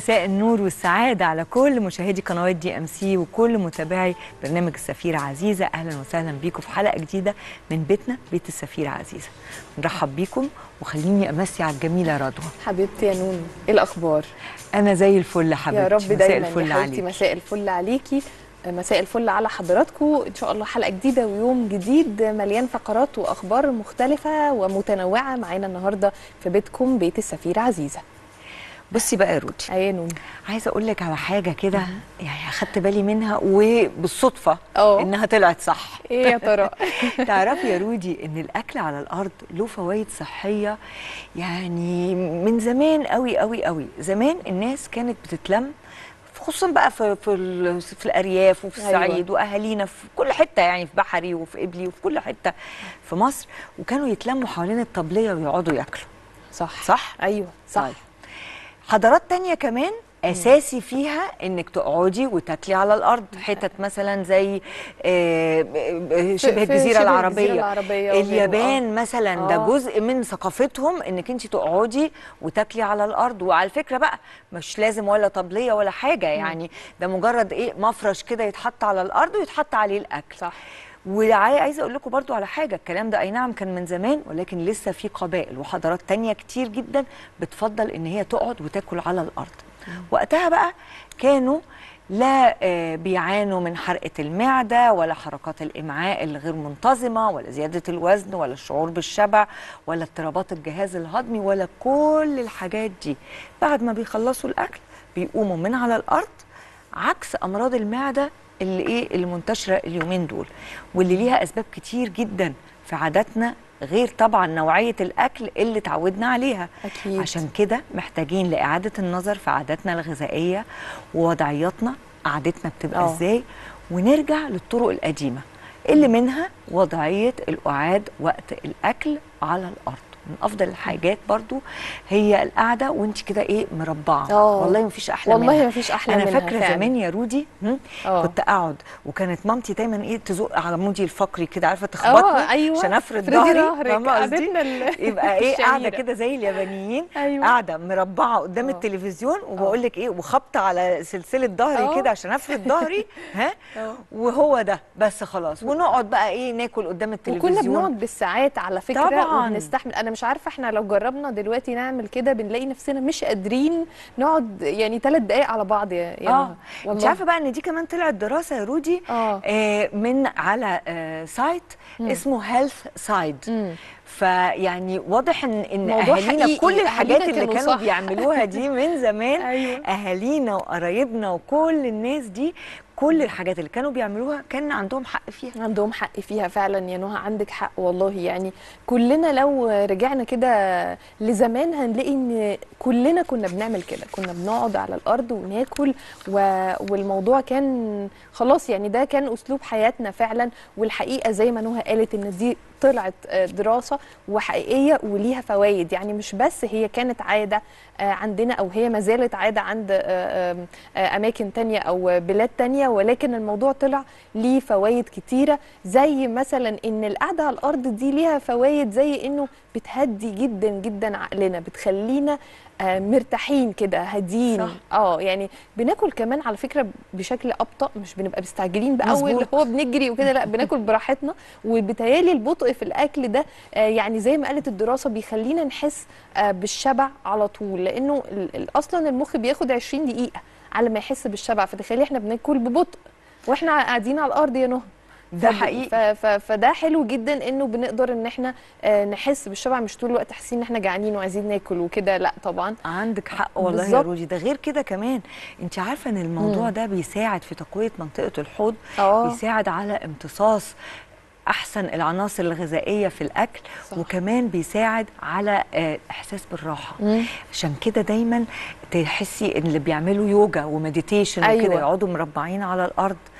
مساء النور والسعادة على كل مشاهدي قنوات دي ام سي وكل متابعي برنامج السفيرة عزيزة أهلا وسهلا بيكم في حلقة جديدة من بيتنا بيت السفيرة عزيزة نرحب بيكم وخليني أمسي على الجميلة رضوى حبيبتي يا نونو ايه الاخبار أنا زي الفل حبيبتي يا رب مساء دايما الفل يا حبيبتي عليك مساء الفل عليكي مساء الفل على حضراتكم ان شاء الله حلقه جديده ويوم جديد مليان فقرات واخبار مختلفه ومتنوعه معانا النهارده في بيتكم بيت السفيره عزيزه بصي بقى يا رودي ايه نونو عايزة أقول لك على حاجة كده يعني أخدت بالي منها وبالصدفة اه. إنها طلعت صح ايه يا ترى تعرفي يا رودي ان الاكل على الارض له فوائد صحيه يعني من زمان قوي قوي قوي زمان الناس كانت بتتلم خصوصا بقى في في, ال- في الارياف وفي أيوة. الصعيد واهالينا في كل حته يعني في بحري وفي قبلي وفي كل حته في مصر وكانوا يتلموا حوالين الطبليه ويقعدوا ياكلوا صح صح ايوه صح طيب. حضارات تانية كمان اساسي فيها انك تقعدي وتاكلي على الارض حتت مثلا زي آه، آه، شبه في الجزيره شبه العربيه الجزيرة العربية وغيره. اليابان مثلا ده آه. جزء من ثقافتهم انك انت تقعدي وتاكلي على الارض وعلى فكره بقى مش لازم ولا طبليه ولا حاجه يعني ده مجرد ايه مفرش كده يتحط على الارض ويتحط عليه الاكل صح وعايزه اقول لكم برضو على حاجه الكلام ده اي نعم كان من زمان ولكن لسه في قبائل وحضارات تانية كتير جدا بتفضل ان هي تقعد وتاكل على الارض وقتها بقى كانوا لا آه، بيعانوا من حرقه المعده ولا حركات الامعاء الغير منتظمه ولا زياده الوزن ولا الشعور بالشبع ولا اضطرابات الجهاز الهضمي ولا كل الحاجات دي بعد ما بيخلصوا الاكل بيقوموا من على الارض عكس امراض المعده اللي ايه اللي منتشره اليومين دول واللي ليها اسباب كتير جدا في عاداتنا غير طبعا نوعيه الاكل اللي اتعودنا عليها أكيد. عشان كده محتاجين لاعاده النظر في عاداتنا الغذائيه ووضعياتنا قعدتنا بتبقى آه. ازاي ونرجع للطرق القديمه اللي منها وضعيه القعاد وقت الاكل على الارض من افضل الحاجات برضو هي القعده وانت كده ايه مربعه آه. والله مفيش احلى والله منها. مفيش أحلى انا منها فاكره فعلا. زمان يا رودي هم؟ آه. كنت اقعد وكانت مامتي دايما ايه تزق على مودي الفقري كده عارفه تخبطني اه ايوه عشان افرد افردي ظهري ظهرك فاهمة قصدي؟ قعدتنا ال- يبقى ايه قاعده الشهيرة. كده زي اليابانيين أيوة. قاعده مربعه قدام آه. التلفزيون وبقول لك ايه وخبطه على سلسله ظهري آه. كده عشان افرد ظهري ها آه. وهو ده بس خلاص ونقعد بقى ايه ناكل قدام التلفزيون وكنا بنقعد بالساعات على فكره طبعاً. وبنستحمل انا مش عارفه احنا لو جربنا دلوقتي نعمل كده بنلاقي نفسنا مش قادرين نقعد يعني ثلاث دقائق على بعض يا يا اه نهى. انت عارفه بقى ان دي كمان طلعت دراسه يا رودي آه. آه من على آه سايت اسمه هيلث سايد مم. فيعني واضح ان ان موضوع اهالينا حقيقي، كل الحاجات أهالينا اللي كانوا كانوا صح. بيعملوها دي من زمان أيوة. اهالينا وقرايبنا وكل الناس دي كل الحاجات اللي كانوا بيعملوها كان عندهم حق فيها عندهم حق فيها فعلا يا نهى عندك حق والله يعني كلنا لو رجعنا كده لزمان هنلاقي ان كلنا كنا بنعمل كده كنا بنقعد على الارض وناكل و... والموضوع كان خلاص يعني ده كان اسلوب حياتنا فعلا والحقيقه زي ما نهى قالت ان دي طلعت آه، دراسه وحقيقيه وليها فوائد يعني مش بس هي كانت عاده آه، عندنا او هي ما زالت عاده عند آه، آم، آه، اماكن تانية او بلاد تانية ولكن الموضوع طلع ليه فوائد كتيره زي مثلا ان القعده على الارض دي ليها فوائد زي انه بتهدي جدا جدا عقلنا بتخلينا آه، مرتاحين كده هاديين صح. اه يعني بناكل كمان على فكره بشكل ابطا مش بنبقى مستعجلين باول مظبوط. اللي هو بنجري وكده لا بناكل براحتنا وبتهيالي البطء في الاكل ده آه، يعني زي ما قالت الدراسه بيخلينا نحس آه، بالشبع على طول لانه ال- ال- اصلا المخ بياخد 20 دقيقه على ما يحس بالشبع فتخيلي احنا بناكل ببطء واحنا قاعدين على الارض يا نهى ده فب- حقيقي. ف ف فده حلو جدا انه بنقدر ان احنا آه، نحس بالشبع مش طول الوقت حاسين ان احنا جعانين وعايزين ناكل وكده لا طبعا عندك حق والله يا بالظبط. رودي ده غير كده كمان انت عارفه ان الموضوع ده بيساعد في تقويه منطقه الحوض آه. بيساعد على امتصاص احسن العناصر الغذائيه في الاكل صح. وكمان بيساعد على آه، احساس بالراحه مم. عشان كده دايما تحسي ان اللي بيعملوا يوجا ومديتيشن أيوة. وكده يقعدوا مربعين على الارض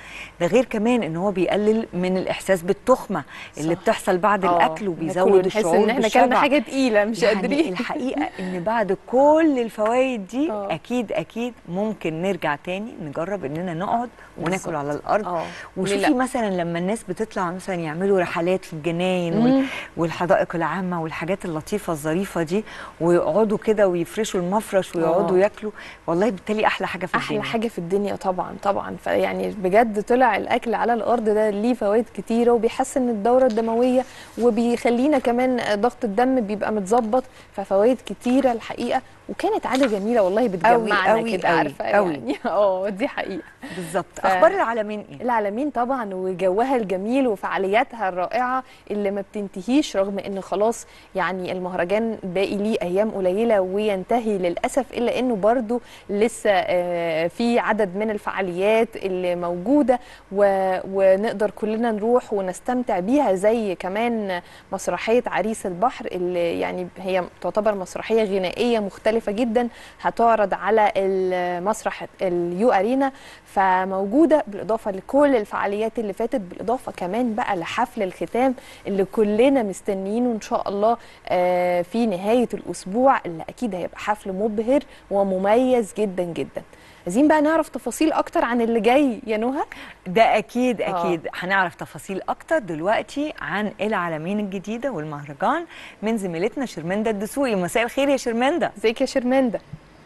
ده غير كمان ان هو بيقلل من الاحساس بالتخمه اللي صح. بتحصل بعد آه، الاكل ناكل وبيزود ونحس الشعور ان احنا كلنا بالشبع. حاجه تقيله مش يعني قادرين الحقيقه ان بعد كل الفوائد دي آه. اكيد اكيد ممكن نرجع تاني نجرب اننا نقعد وناكل بالظبط. على الارض اه ليه وشوفي لأ؟ مثلا لما الناس بتطلع مثلا يعملوا رحلات في الجناين وال- مم. والحدائق العامه والحاجات اللطيفه الظريفه دي ويقعدوا كده ويفرشوا المفرش ويقعدوا آه. ياكلوا والله بالتالي احلى حاجه في احلى الدنيا حاجه في الدنيا طبعا طبعا فيعني بجد طلع الاكل على الارض ده ليه فوائد كتيره وبيحسن الدوره الدمويه وبيخلينا كمان ضغط الدم بيبقى متظبط ففوائد كتيره الحقيقه وكانت عاده جميله والله بتجمعنا أوي، كده أوي، عارفه أوي. يعني اه دي حقيقه بالظبط ف- اخبار العالمين ايه العالمين طبعا وجوها الجميل وفعالياتها الرائعه اللي ما بتنتهيش رغم ان خلاص يعني المهرجان باقي ليه ايام قليله وينتهي للاسف الا انه برضو لسه آه، في عدد من الفعاليات اللي موجوده و- ونقدر كلنا نروح ونستمتع بيها زي كمان مسرحيه عريس البحر اللي يعني هي تعتبر مسرحيه غنائيه مختلفه جدا هتعرض على المسرح اليو ارينا فموجوده بالاضافه لكل الفعاليات اللي فاتت بالاضافه كمان بقى لحفل الختام اللي كلنا مستنيينه ان شاء الله آه، في نهايه الاسبوع اللي اكيد هيبقى حفل مبهر ومميز جدا جدا عايزين بقى نعرف تفاصيل اكتر عن اللي جاي يا نهى ده اكيد آه. اكيد هنعرف تفاصيل اكتر دلوقتي عن العالمين الجديده والمهرجان من زميلتنا شرمنده الدسوقي مساء الخير يا شرمنده ازيك يا شرمنده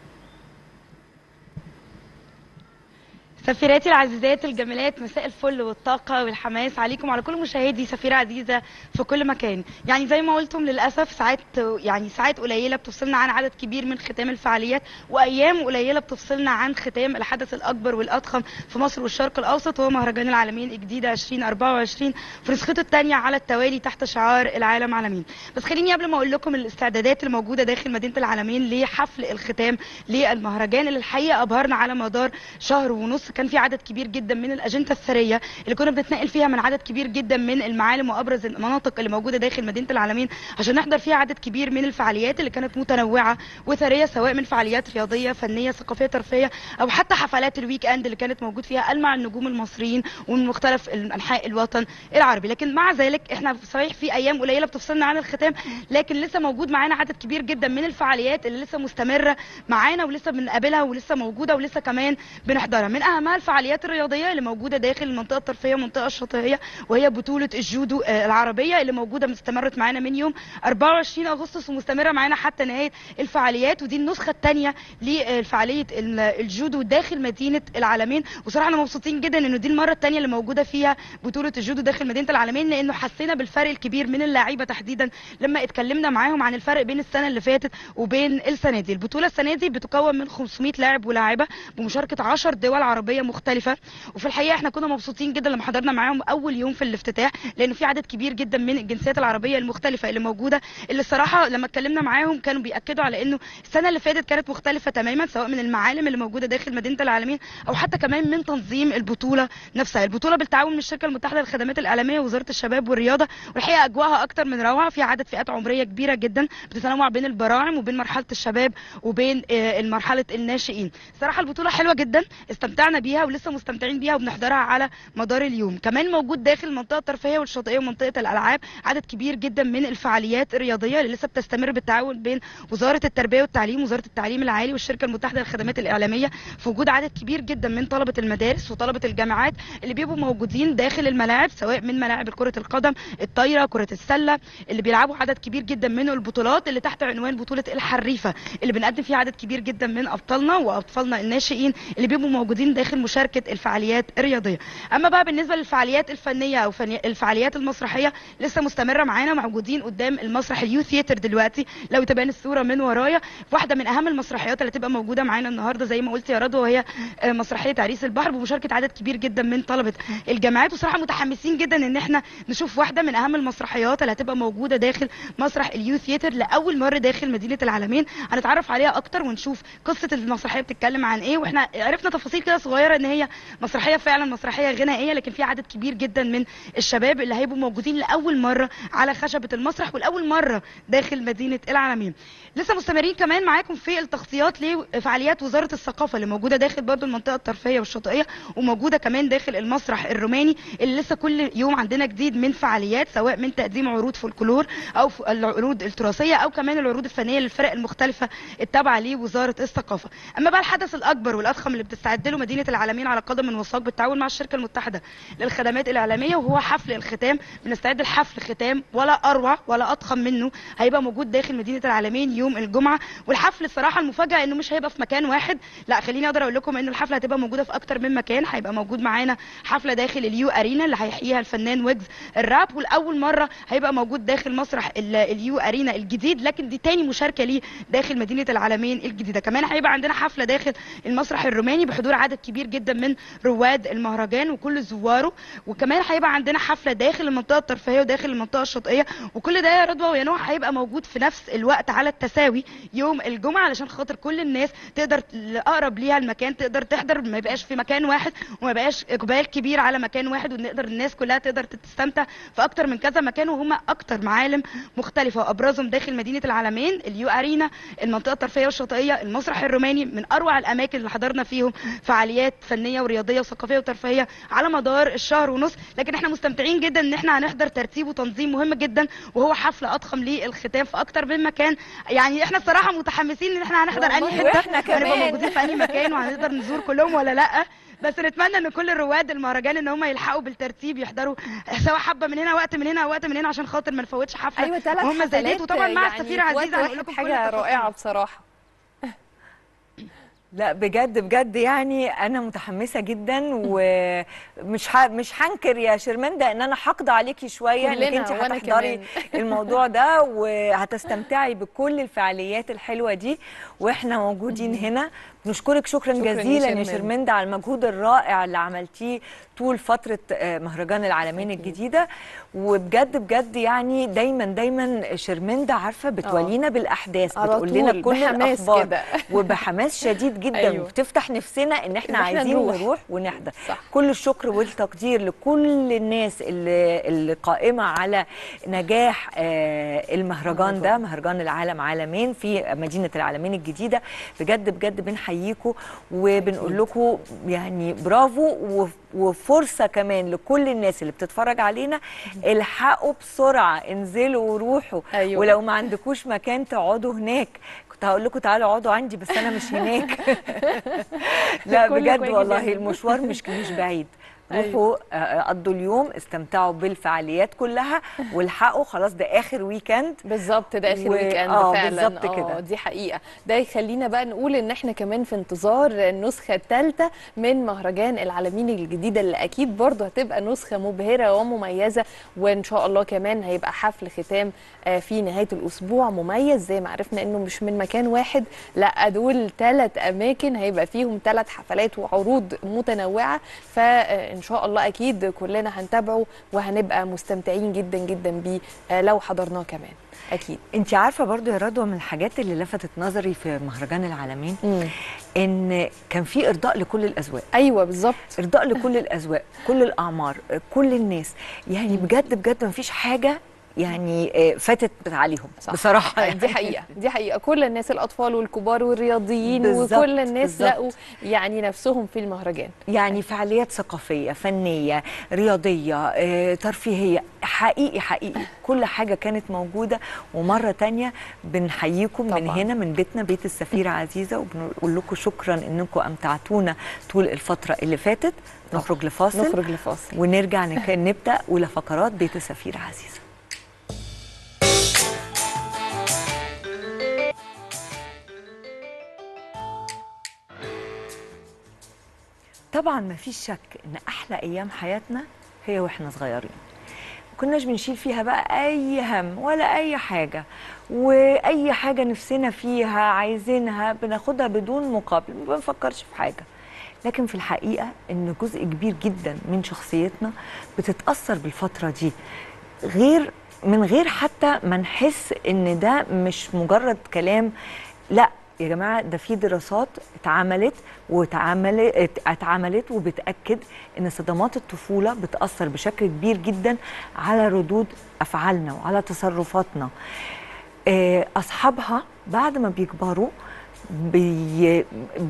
سفيراتي العزيزات الجميلات مساء الفل والطاقة والحماس عليكم وعلى كل مشاهدي سفيرة عزيزة في كل مكان يعني زي ما قلتم للأسف ساعات يعني ساعات قليلة بتفصلنا عن عدد كبير من ختام الفعاليات وأيام قليلة بتفصلنا عن ختام الحدث الأكبر والأضخم في مصر والشرق الأوسط وهو مهرجان العالمين الجديدة 2024 في نسخته الثانية على التوالي تحت شعار العالم عالمين بس خليني قبل ما أقول لكم الاستعدادات الموجودة داخل مدينة العالمين لحفل الختام للمهرجان اللي الحقيقة أبهرنا على مدار شهر ونص كان في عدد كبير جدا من الاجنده الثريه اللي كنا بنتنقل فيها من عدد كبير جدا من المعالم وابرز المناطق اللي موجوده داخل مدينه العالمين عشان نحضر فيها عدد كبير من الفعاليات اللي كانت متنوعه وثريه سواء من فعاليات رياضيه فنيه ثقافيه ترفيهيه او حتى حفلات الويك اند اللي كانت موجود فيها المع النجوم المصريين ومن مختلف انحاء الوطن العربي لكن مع ذلك احنا صحيح في ايام قليله بتفصلنا عن الختام لكن لسه موجود معانا عدد كبير جدا من الفعاليات اللي لسه مستمره معانا ولسه بنقابلها ولسه موجوده ولسه كمان بنحضرها من اهمها الفعاليات الرياضيه اللي موجوده داخل المنطقه الترفيهيه والمنطقه الشاطئيه وهي بطوله الجودو آه، العربيه اللي موجوده استمرت معانا من يوم 24 اغسطس ومستمره معانا حتى نهايه الفعاليات ودي النسخه الثانيه لفعاليه ال- الجودو داخل مدينه العالمين وصراحه احنا مبسوطين جدا انه دي المره الثانيه اللي موجوده فيها بطوله الجودو داخل مدينه العالمين لانه حسينا بالفرق الكبير من اللعيبه تحديدا لما اتكلمنا معاهم عن الفرق بين السنه اللي فاتت وبين السنه دي البطوله السنه دي بتكون من 500 لاعب ولاعبه بمشاركه 10 دول عربيه مختلفه وفي الحقيقه احنا كنا مبسوطين جدا لما حضرنا معاهم اول يوم في الافتتاح لانه في عدد كبير جدا من الجنسيات العربيه المختلفه اللي موجوده اللي الصراحه لما اتكلمنا معاهم كانوا بياكدوا على انه السنه اللي فاتت كانت مختلفه تماما سواء من المعالم اللي موجوده داخل مدينه العالمين او حتى كمان من تنظيم البطوله نفسها البطوله بالتعاون من الشركه المتحده للخدمات الاعلاميه ووزاره الشباب والرياضه والحقيقه اجواءها اكتر من روعه في عدد فئات عمريه كبيره جدا بتتنوع بين البراعم وبين مرحله الشباب وبين آه، مرحله الناشئين صراحه البطوله حلوه جدا استمتعنا بيها ولسه مستمتعين بيها وبنحضرها على مدار اليوم كمان موجود داخل المنطقه الترفيهيه والشاطئيه ومنطقه الالعاب عدد كبير جدا من الفعاليات الرياضيه اللي لسه بتستمر بالتعاون بين وزاره التربيه والتعليم وزاره التعليم العالي والشركه المتحده للخدمات الاعلاميه في وجود عدد كبير جدا من طلبه المدارس وطلبه الجامعات اللي بيبقوا موجودين داخل الملاعب سواء من ملاعب كره القدم الطايره كره السله اللي بيلعبوا عدد كبير جدا من البطولات اللي تحت عنوان بطوله الحريفه اللي بنقدم فيها عدد كبير جدا من ابطالنا واطفالنا الناشئين اللي بيبقوا موجودين داخل مشاركه الفعاليات الرياضيه اما بقى بالنسبه للفعاليات الفنيه او فني- الفعاليات المسرحيه لسه مستمره معانا موجودين قدام المسرح اليو ثياتر دلوقتي لو تبان الصوره من ورايا واحده من اهم المسرحيات اللي تبقى موجوده معانا النهارده زي ما قلت يا رضوى وهي آه، مسرحيه عريس البحر بمشاركه عدد كبير جدا من طلبه الجامعات وصراحه متحمسين جدا ان احنا نشوف واحده من اهم المسرحيات اللي هتبقى موجوده داخل مسرح اليو ثياتر لاول مره داخل مدينه العالمين هنتعرف عليها اكتر ونشوف قصه المسرحيه بتتكلم عن ايه واحنا عرفنا تفاصيل كده صغيره صغيره ان هي مسرحيه فعلا مسرحيه غنائيه لكن في عدد كبير جدا من الشباب اللي هيبقوا موجودين لاول مره على خشبه المسرح ولاول مره داخل مدينه العالمين لسه مستمرين كمان معاكم في التغطيات لفعاليات وزاره الثقافه اللي موجوده داخل برضو المنطقه الترفيهيه والشاطئيه وموجوده كمان داخل المسرح الروماني اللي لسه كل يوم عندنا جديد من فعاليات سواء من تقديم عروض فولكلور او ف- العروض التراثيه او كمان العروض الفنيه للفرق المختلفه التابعه لوزاره الثقافه اما بقى الحدث الاكبر والاضخم اللي بتستعد له مدينه العالمين على قدم وساق بالتعاون مع الشركه المتحده للخدمات الاعلاميه وهو حفل الختام بنستعد لحفل ختام ولا اروع ولا اضخم منه هيبقى موجود داخل مدينه العالمين يوم الجمعه والحفل الصراحه المفاجاه انه مش هيبقى في مكان واحد لا خليني اقدر اقول لكم ان الحفله هتبقى موجوده في اكتر من مكان هيبقى موجود معانا حفله داخل اليو ارينا اللي هيحييها الفنان ويجز الراب والاول مره هيبقى موجود داخل مسرح ال- اليو ارينا الجديد لكن دي تاني مشاركه ليه داخل مدينه العالمين الجديده كمان هيبقى عندنا حفله داخل المسرح الروماني بحضور عدد كبير جدا من رواد المهرجان وكل زواره وكمان هيبقى عندنا حفله داخل المنطقه الترفيهيه وداخل المنطقه الشاطئيه وكل ده يا رضوى ويا نوع هيبقى موجود في نفس الوقت على التساوي يوم الجمعه علشان خاطر كل الناس تقدر اقرب ليها المكان تقدر تحضر ما يبقاش في مكان واحد وما يبقاش اقبال كبير على مكان واحد ونقدر الناس كلها تقدر تستمتع في اكتر من كذا مكان وهم اكتر معالم مختلفه وابرزهم داخل مدينه العالمين اليو ارينا المنطقه الترفيهيه والشاطئيه المسرح الروماني من اروع الاماكن اللي حضرنا فيهم فعاليات فنيه ورياضيه وثقافيه وترفيهيه على مدار الشهر ونص لكن احنا مستمتعين جدا ان احنا هنحضر ترتيب وتنظيم مهم جدا وهو حفله اضخم للختام في اكتر من مكان يعني احنا الصراحه متحمسين ان احنا هنحضر والله انهي حته وإحنا هنبقى كمان. موجودين في انهي مكان وهنقدر نزور كلهم ولا لا بس نتمنى ان كل الرواد المهرجان ان هم يلحقوا بالترتيب يحضروا سواء حبه من هنا وقت من هنا وقت من هنا عشان خاطر ما نفوتش حفله ايوه ثلاث مهم زي ديت حفلات وطبعا مع يعني السفيره في وقت عزيزه هنقول واحد لكم كل حاجه التفاصيل. رائعه بصراحه لا بجد بجد يعني انا متحمسه جدا ومش ح... مش هنكر يا شرمنده ان انا حاقده عليكي شويه انك كلنا انت وأنا هتحضري كمان. الموضوع ده وهتستمتعي بكل الفعاليات الحلوه دي واحنا موجودين هنا بنشكرك شكرا, شكراً يا جزيلا يا شرمندة. شرمنده على المجهود الرائع اللي عملتيه طول فتره آه، مهرجان العالمين الجديده وبجد بجد يعني دايما دايما شرمنده عارفه بتولينا بالاحداث على بتقول لنا طول، كل بحماس الاخبار كده. وبحماس شديد جدا أيوة. أيوه. وبتفتح نفسنا ان احنا إن إحنا عايزين نروح. نروح, نروح ونحضر صح. كل الشكر والتقدير لكل الناس اللي, اللي قائمه على نجاح آه المهرجان ده مهرجان العالم عالمين في مدينه العالمين الجديده بجد بجد بنحييكم وبنقول لكم يعني برافو وف- وفرصه كمان لكل الناس اللي بتتفرج علينا الحقوا بسرعه انزلوا وروحوا أيوة. ولو ما عندكوش مكان تقعدوا هناك كنت هقول لكم تعالوا اقعدوا عندي بس انا مش هناك لا كله بجد كويس والله جدا. المشوار مش مش بعيد أيوة. روحوا آه، قضوا اليوم استمتعوا بالفعاليات كلها والحقوا خلاص ده اخر ويكند بالظبط ده اخر و- ويك اند آه، فعلا بالظبط كده. آه، دي حقيقه ده يخلينا بقى نقول ان احنا كمان في انتظار النسخه الثالثه من مهرجان العالمين الجديده اللي اكيد برضه هتبقى نسخه مبهره ومميزه وان شاء الله كمان هيبقى حفل ختام آه، في نهايه الاسبوع مميز زي ما عرفنا انه مش من مكان واحد لا دول ثلاث اماكن هيبقى فيهم ثلاث حفلات وعروض متنوعه فان شاء الله اكيد كلنا هنتابعه وهنبقى مستمتعين جدا جدا بيه آه، لو حضرناه كمان اكيد انت عارفه برضو يا رضوى من الحاجات اللي لفتت نظري في مهرجان العالمين ان كان في ارضاء لكل الاذواق ايوه بالظبط ارضاء لكل الاذواق كل الاعمار كل الناس يعني بجد بجد ما فيش حاجه يعني آه، فاتت عليهم صح. بصراحه آه، يعني. دي حقيقه دي حقيقه كل الناس الاطفال والكبار والرياضيين بالظبط، وكل الناس بالظبط. لقوا يعني نفسهم في المهرجان يعني فعاليات ثقافية فنية رياضية آه، ترفيهية حقيقي حقيقي كل حاجة كانت موجودة ومرة تانية بنحييكم من طبعاً. هنا من بيتنا بيت السفيرة عزيزة وبنقول لكم شكرا انكم امتعتونا طول الفترة اللي فاتت نخرج لفاصل نخرج لفاصل ونرجع نك- نبدأ أولى فقرات بيت السفيرة عزيزة طبعا ما فيش شك ان احلى ايام حياتنا هي واحنا صغيرين ما كناش بنشيل فيها بقى اي هم ولا اي حاجه واي حاجه نفسنا فيها عايزينها بناخدها بدون مقابل ما بنفكرش في حاجه لكن في الحقيقه ان جزء كبير جدا من شخصيتنا بتتاثر بالفتره دي غير من غير حتى ما نحس ان ده مش مجرد كلام لا يا جماعه ده في دراسات اتعملت واتعملت اتعملت وبتاكد ان صدمات الطفوله بتاثر بشكل كبير جدا على ردود افعالنا وعلى تصرفاتنا آه، اصحابها بعد ما بيكبروا بي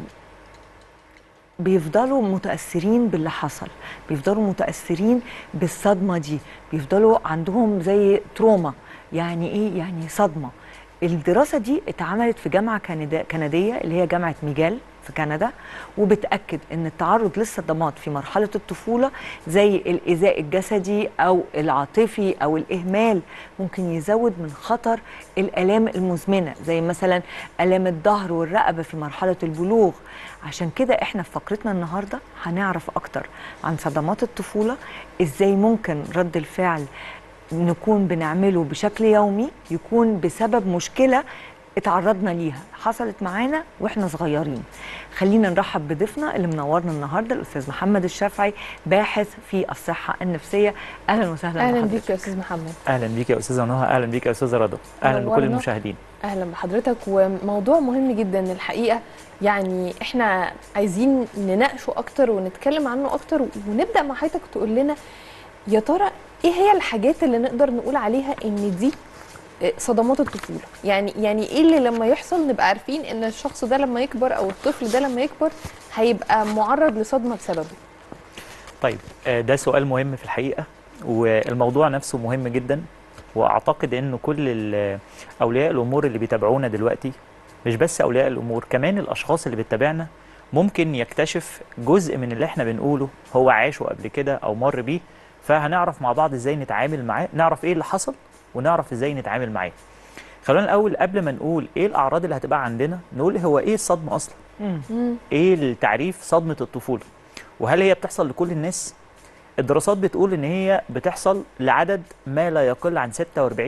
بيفضلوا متاثرين باللي حصل بيفضلوا متاثرين بالصدمه دي بيفضلوا عندهم زي تروما يعني ايه يعني صدمه الدراسه دي اتعملت في جامعه كندا كنديه اللي هي جامعه ميجال في كندا وبتاكد ان التعرض للصدمات في مرحله الطفوله زي الايذاء الجسدي او العاطفي او الاهمال ممكن يزود من خطر الالام المزمنه زي مثلا الام الظهر والرقبه في مرحله البلوغ عشان كده احنا في فقرتنا النهارده هنعرف اكتر عن صدمات الطفوله ازاي ممكن رد الفعل نكون بنعمله بشكل يومي يكون بسبب مشكله اتعرضنا ليها حصلت معانا واحنا صغيرين خلينا نرحب بضيفنا اللي منورنا النهارده الاستاذ محمد الشافعي باحث في الصحه النفسيه اهلا وسهلا اهلا بحضرتك. بيك يا استاذ محمد اهلا بيك يا استاذه نهى اهلا بيك يا استاذه رضا اهلا بكل نورنا. المشاهدين اهلا بحضرتك وموضوع مهم جدا الحقيقه يعني احنا عايزين نناقشه اكتر ونتكلم عنه اكتر ونبدا مع حضرتك تقول لنا يا ترى ايه هي الحاجات اللي نقدر نقول عليها ان دي صدمات الطفوله يعني يعني ايه اللي لما يحصل نبقى عارفين ان الشخص ده لما يكبر او الطفل ده لما يكبر هيبقى معرض لصدمه بسببه طيب آه، ده سؤال مهم في الحقيقه والموضوع نفسه مهم جدا واعتقد ان كل ال- اولياء الامور اللي بيتابعونا دلوقتي مش بس اولياء الامور كمان الاشخاص اللي بتتابعنا ممكن يكتشف جزء من اللي احنا بنقوله هو عاشه قبل كده او مر بيه فهنعرف مع بعض ازاي نتعامل معاه نعرف ايه اللي حصل ونعرف ازاي نتعامل معاه خلونا الاول قبل ما نقول ايه الاعراض اللي هتبقى عندنا نقول هو ايه الصدمه اصلا مم. ايه التعريف صدمه الطفوله وهل هي بتحصل لكل الناس الدراسات بتقول ان هي بتحصل لعدد ما لا يقل عن 46%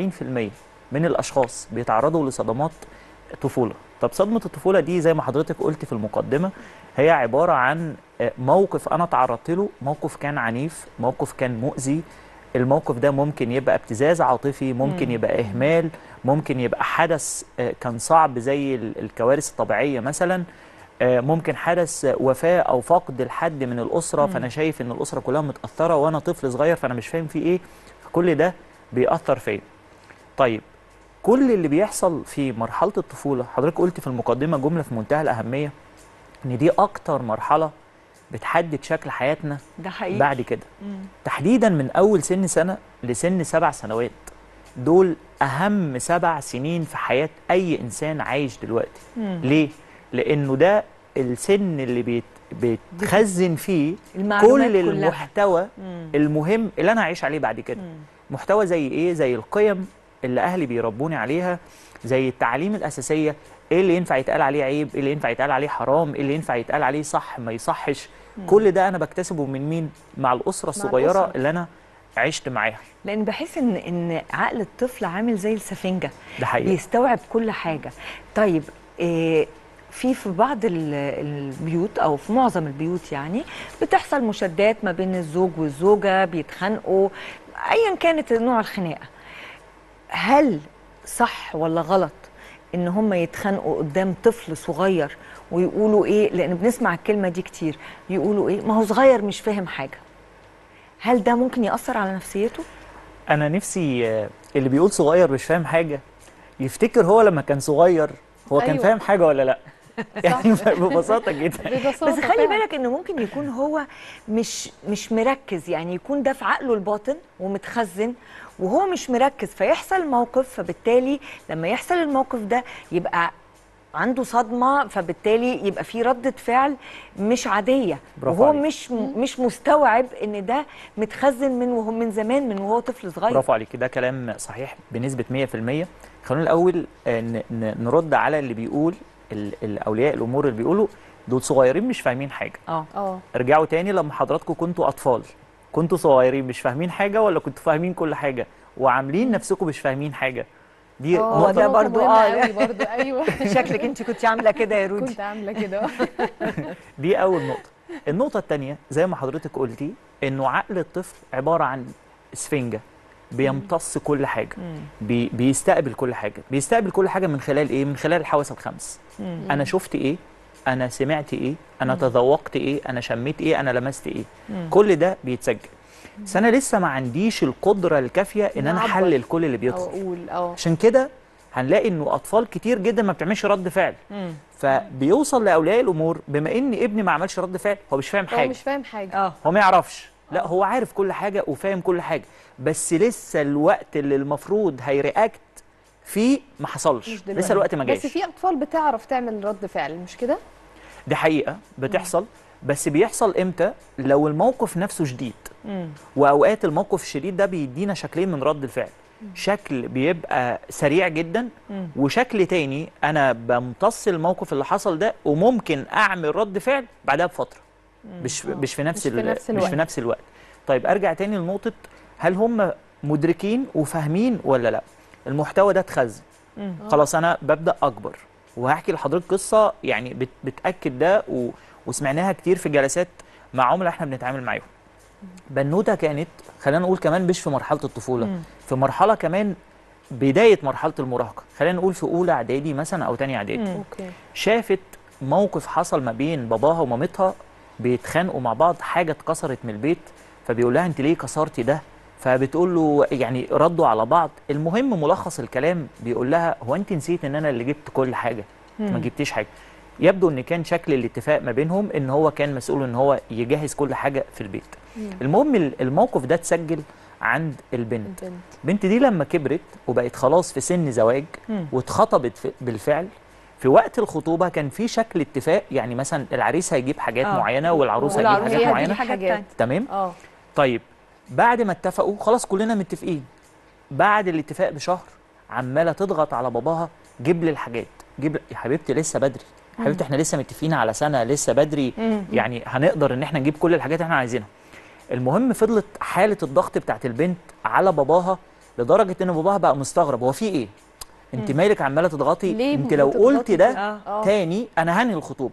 من الاشخاص بيتعرضوا لصدمات طفوله طب صدمه الطفوله دي زي ما حضرتك قلت في المقدمه هي عباره عن آه، موقف انا تعرضت له موقف كان عنيف موقف كان مؤذي الموقف ده ممكن يبقى ابتزاز عاطفي ممكن مم. يبقى اهمال ممكن يبقى حدث آه، كان صعب زي ال- الكوارث الطبيعيه مثلا آه، ممكن حدث آه، وفاه او فقد لحد من الاسره مم. فانا شايف ان الاسره كلها متاثره وانا طفل صغير فانا مش فاهم في ايه كل ده بيأثر فيا طيب كل اللي بيحصل في مرحله الطفوله حضرتك قلت في المقدمه جمله في منتهى الاهميه ان دي اكتر مرحله بتحدد شكل حياتنا ده حقيقي بعد كده مم. تحديدا من اول سن سنه لسن سبع سنوات دول اهم سبع سنين في حياه اي انسان عايش دلوقتي مم. ليه لانه ده السن اللي بيت بتخزن فيه المعلومات كل كلها. المحتوى مم. المهم اللي انا هعيش عليه بعد كده مم. محتوى زي ايه زي القيم اللي اهلي بيربوني عليها زي التعليم الاساسيه ايه اللي ينفع يتقال عليه عيب ايه اللي ينفع يتقال عليه حرام ايه اللي ينفع يتقال عليه صح ما يصحش كل ده انا بكتسبه من مين مع الاسره الصغيره الأسرة. اللي انا عشت معاها لان بحس ان ان عقل الطفل عامل زي السفنجه ده حقيقي بيستوعب كل حاجه طيب إيه في في بعض ال- البيوت او في معظم البيوت يعني بتحصل مشادات ما بين الزوج والزوجه بيتخانقوا ايا كانت نوع الخناقه هل صح ولا غلط ان هم يتخانقوا قدام طفل صغير ويقولوا ايه لان بنسمع الكلمه دي كتير يقولوا ايه ما هو صغير مش فاهم حاجه هل ده ممكن ياثر على نفسيته انا نفسي آه، اللي بيقول صغير مش فاهم حاجه يفتكر هو لما كان صغير هو كان أيوة. فاهم حاجه ولا لا يعني ببساطه جدا ببساطه بس خلي فعلاً. بالك انه ممكن يكون هو مش مش مركز يعني يكون ده في عقله الباطن ومتخزن وهو مش مركز فيحصل موقف فبالتالي لما يحصل الموقف ده يبقى عنده صدمه فبالتالي يبقى في ردة فعل مش عاديه برافو وهو عليك. مش مش مستوعب ان ده متخزن من وهو من زمان من وهو طفل صغير برافو عليك ده كلام صحيح بنسبه 100% خلونا الاول آه، ن- ن- نرد على اللي بيقول ال- الاولياء الامور اللي بيقولوا دول صغيرين مش فاهمين حاجه اه اه ارجعوا تاني لما حضراتكم كنتوا اطفال كنتوا صغيرين مش فاهمين حاجه ولا كنتوا فاهمين كل حاجه وعاملين نفسكم مش فاهمين حاجه دي آه، هو نقطه ده نقطة برضو مهمة آه. قوي برضو ايوه شكلك انت كنت عامله كده يا رودي كنت عامله كده دي اول نقطه النقطه الثانيه زي ما حضرتك قلتي انه عقل الطفل عباره عن اسفنجه بيمتص كل حاجه بي بيستقبل كل حاجه بيستقبل كل حاجه من خلال ايه من خلال الحواس الخمس انا شفت ايه انا سمعت ايه انا تذوقت ايه انا شميت ايه انا لمست ايه كل ده بيتسجل بس انا لسه ما عنديش القدره الكافيه ان انا نعبر. احلل كل اللي او بيدخل اقول اه عشان كده هنلاقي انه اطفال كتير جدا ما بتعملش رد فعل فبيوصل لاولياء الامور بما ان ابني ما عملش رد فعل هو مش فاهم هو حاجه مش فاهم حاجه اه هو ما يعرفش لا هو عارف كل حاجه وفاهم كل حاجه بس لسه الوقت اللي المفروض هيرياكت فيه ما حصلش مش دلوقتي لسه الوقت ما جاش بس في اطفال بتعرف تعمل رد فعل مش كده دي حقيقه بتحصل بس بيحصل امتى لو الموقف نفسه شديد واوقات الموقف الشديد ده بيدينا شكلين من رد الفعل شكل بيبقى سريع جدا وشكل تاني انا بمتص الموقف اللي حصل ده وممكن اعمل رد فعل بعدها بفتره مش آه. مش في نفس مش في ال- نفس مش الوقت. في نفس الوقت طيب ارجع تاني لنقطه هل هم مدركين وفاهمين ولا لا المحتوى ده اتخزن خلاص انا ببدا اكبر وهحكي لحضرتك قصه يعني بت بتاكد ده و... وسمعناها كتير في جلسات مع عملاء احنا بنتعامل معاهم بنوته كانت خلينا نقول كمان مش في مرحله الطفوله في مرحله كمان بدايه مرحله المراهقه خلينا نقول في اولى اعدادي مثلا او تانية اعدادي اوكي شافت موقف حصل ما بين باباها ومامتها بيتخانقوا مع بعض حاجه اتكسرت من البيت فبيقول لها انت ليه كسرتي ده فبتقول له يعني ردوا على بعض المهم ملخص الكلام بيقول لها هو انت نسيت ان انا اللي جبت كل حاجه ما جبتيش حاجه يبدو ان كان شكل الاتفاق ما بينهم ان هو كان مسؤول ان هو يجهز كل حاجه في البيت المهم ال- الموقف ده اتسجل عند البنت البنت البنت دي لما كبرت وبقت خلاص في سن زواج واتخطبت في- بالفعل في وقت الخطوبه كان في شكل اتفاق يعني مثلا العريس هيجيب حاجات آه. معينه والعروسه هتجيب والعروسة حاجات هتجيب معينه حاجات حاجات. تانية. تمام اه طيب بعد ما اتفقوا خلاص كلنا متفقين بعد الاتفاق بشهر عماله تضغط على باباها جيب لي الحاجات جيب لي- يا حبيبتي لسه بدري يا حبيبتي احنا لسه متفقين على سنه لسه بدري يعني هنقدر ان احنا نجيب كل الحاجات اللي احنا عايزينها المهم فضلت حاله الضغط بتاعت البنت على باباها لدرجه ان باباها بقى مستغرب هو في ايه انت مالك عماله تضغطي ليه انت لو بتضغطي قلت ده كده؟ اه تاني انا هنهي الخطوبه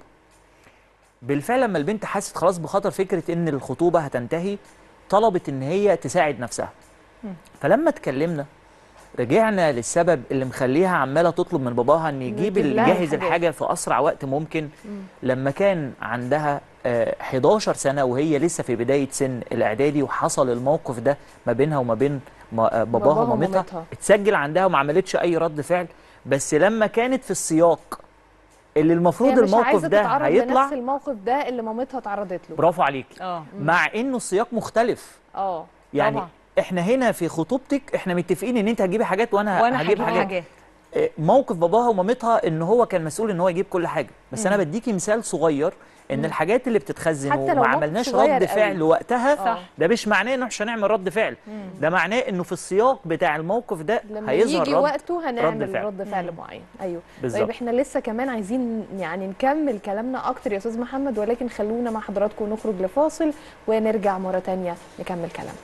بالفعل لما البنت حست خلاص بخطر فكره ان الخطوبه هتنتهي طلبت ان هي تساعد نفسها فلما اتكلمنا رجعنا للسبب اللي مخليها عماله تطلب من باباها ان يجيب يجيب لها يجهز الحاجات. الحاجه في اسرع وقت ممكن لما كان عندها آه، 11 سنه وهي لسه في بدايه سن الاعدادي وحصل الموقف ده ما بينها وما بين ما- آه، باباها باباها ومامتها ومامتها. اتسجل عندها وما عملتش اي رد فعل بس لما كانت في السياق اللي المفروض هي مش الموقف عايزة ده تتعرض هيطلع لنفس الموقف ده اللي مامتها اتعرضت له برافو عليكي اه مع انه السياق مختلف اه يعني طبعا. احنا هنا في خطوبتك احنا متفقين ان انت هتجيبي حاجات وانا, وانا هجيب هجيب حاجات حاجات اه، موقف باباها ومامتها ان هو كان مسؤول ان هو يجيب كل حاجه بس انا بديكي مثال صغير ان الحاجات اللي بتتخزن حتى لو وما موقف عملناش صغير رد قوي. فعل وقتها صح. ده مش معناه انه مش هنعمل رد فعل ده معناه انه في السياق بتاع الموقف ده لما هيظهر يجي رد وقته هنعمل فعل. رد فعل معين ايوه بالظبط. طيب احنا لسه كمان عايزين يعني نكمل كلامنا اكتر يا استاذ محمد ولكن خلونا مع حضراتكم نخرج لفاصل ونرجع مره تانية نكمل كلامنا